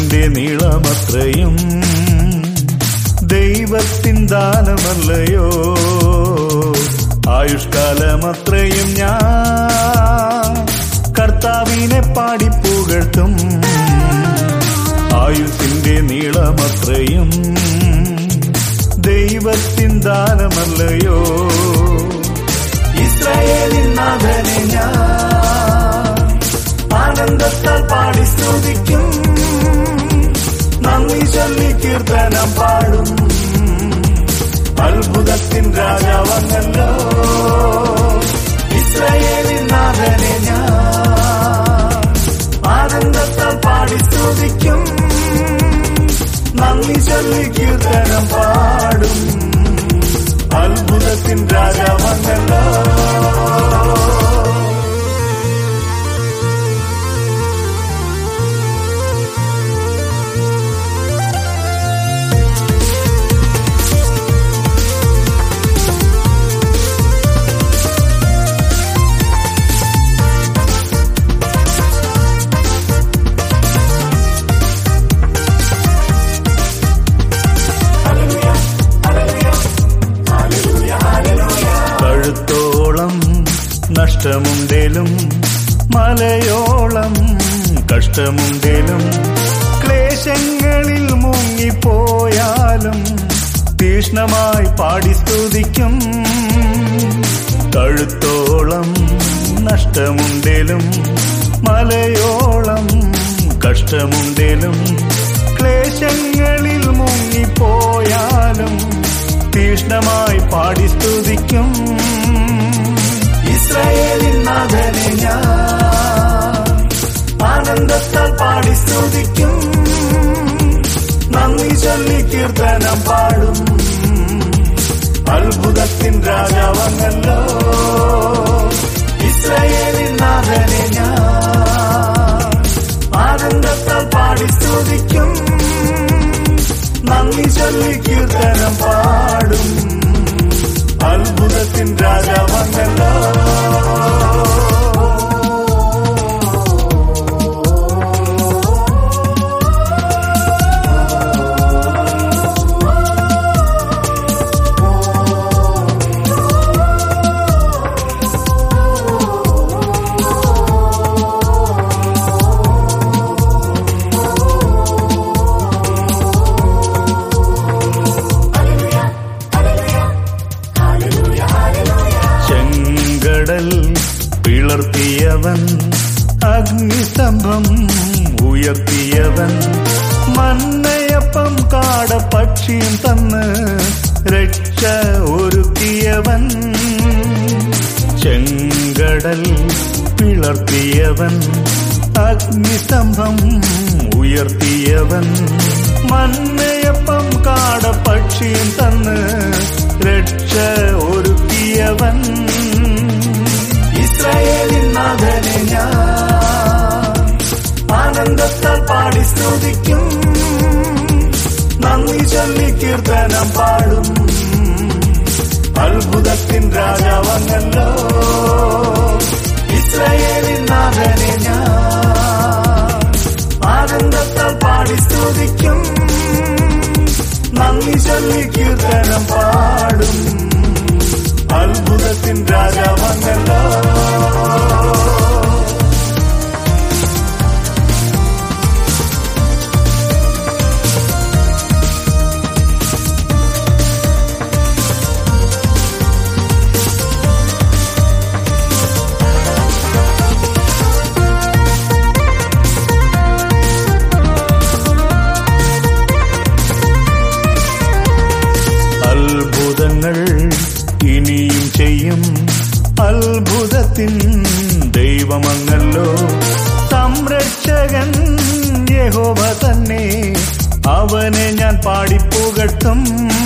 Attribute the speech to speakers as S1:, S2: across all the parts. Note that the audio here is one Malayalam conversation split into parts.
S1: ആയുസിന്റെ നീളമത്രയും ദൈവത്തിൻ ദാനമല്ലയോ ആയുഷ്കാലമത്രയും ഞാൻ കർത്താവിനെ പാടിപ്പുകഴ്ത്തും ആയുസിന്റെ നീളമത്രയും ദൈവത്തിൻ ദാനമല്ലയോ ഇസ്രായേലിൻ നാഥനെ ഞാൻ ആനന്ദത്താൽ പാടി സ്തുതിക്കും നന്ദി ചൊല്ലി കീർത്തനം പാടും അത്ഭുതത്തിൻ രാജാവങ്ങല്ലോ ഇസ്രായേലിൻ നാഥനെ ഞാൻ ആനന്ദത്താൽ പാടി സ്തുതിക്കും നന്ദി ചൊല്ലി കീർത്തനം പാടും അത്ഭുതത്തിൻ രാജാവങ്ങല്ലോ കഴുത്തോളം നഷ്ടമുണ്ടേലും മലയോളം കഷ്ടമുണ്ടേലും ക്ലേശങ്ങളിൽ മുങ്ങിപ്പോയാലും തീഷ്ണമായി പാടി സ്തുതിക്കും കഴുത്തോളം നഷ്ടമുണ്ടേലും മലയോളം കഷ്ടമുണ്ടേലും ക്ലേശങ്ങളിൽ മുങ്ങിപ്പോയാലും തീഷ്ണമായി പാടി സ്തുതിക്കും ഇസ്രായേലിൻ നാഥനെ ഞാൻ ആനന്ദത്താൽ പാടി സ്തുതിക്കും നന്ദി ചൊല്ലി കീർത്തനം പാടും അത്ഭുതത്തിൻ രാജാവങ്ങല്ലോ ഇസ്രായേലിൻ നാഥനെ ഞാൻ ആനന്ദത്താൽ പാടി സ്തുതിക്കും നന്ദി ചൊല്ലി കീർത്തനം പാടും അത്ഭുതത്തിൻ രാജാവങ്ങല്ലോ ചെങ്കടൽ പിളർത്തിയവൻ അഗ്നിസ്തംഭം ഉയർത്തിയവൻ മന്നയപ്പം കാടപക്ഷിയും തന്ന് രക്ഷ ഒരുക്കിയവൻ ചെങ്കടൽ പിളർത്തിയവൻ അഗ്നിസ്തംഭം ഉയർത്തിയവൻ മന്നയപ്പം കാടപക്ഷിയും തന്ന് രക്ഷ ഒരുക്കിയവൻ ഇസ്രായേലിൻ നാഥനെ ഞാൻ ആനന്ദത്താൽ പാടി സ്തുതിക്കും നന്ദി ചൊല്ലി കീർത്തനം പാടും അത്ഭുതത്തിൻ രാജാവങ്ങല്ലോ ഇസ്രായേലിൻ നാഥനെ ഞാൻ ആനന്ദത്താൽ പാടി സ്തുതിക്കും നന്ദി ചൊല്ലി കീർത്തനം പാടും അത്ഭുതത്തിൻ രാജാവങ്ങല്ലോ അത്ഭുതങ്ങൾ ഇനിയും ചെയ്യും അത്ഭുതത്തിൻ ദൈവമങ്ങല്ലോ സംരക്ഷകൻ യഹോവ തന്നെ അവനെ ഞാൻ പാടിപ്പുകട്ടും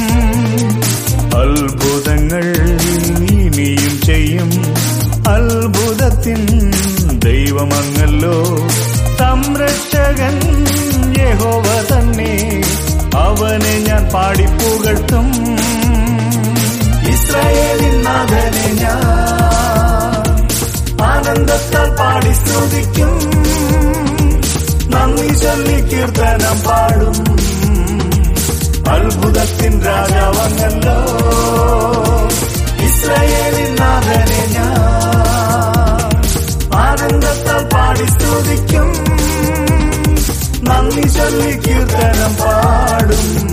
S1: അത്ഭുതങ്ങൾ ഇനിയും ചെയ്യും അത്ഭുതത്തിൻ ദൈവമങ്ങല്ലോ സംരക്ഷകൻ യഹോവ തന്നെ അവനെ ഞാൻ പാടിപ്പുകഴ്ത്തും ഇസ്രായേലിൻ നാഥനെ ഞാൻ ആനന്ദത്താൽ പാടി സ്തുതിക്കും നന്ദി ചൊല്ലി കീർത്തനം പാടും അത്ഭുതത്തിൻ രാജാവങ്ങല്ലോ ഇസ്രയേലിൻ നാഥനെ ഞാൻ ആനന്ദത്താൽ പാടി സ്തുതിക്കും നന്ദി ചൊല്ലി കീർത്തനം പാടും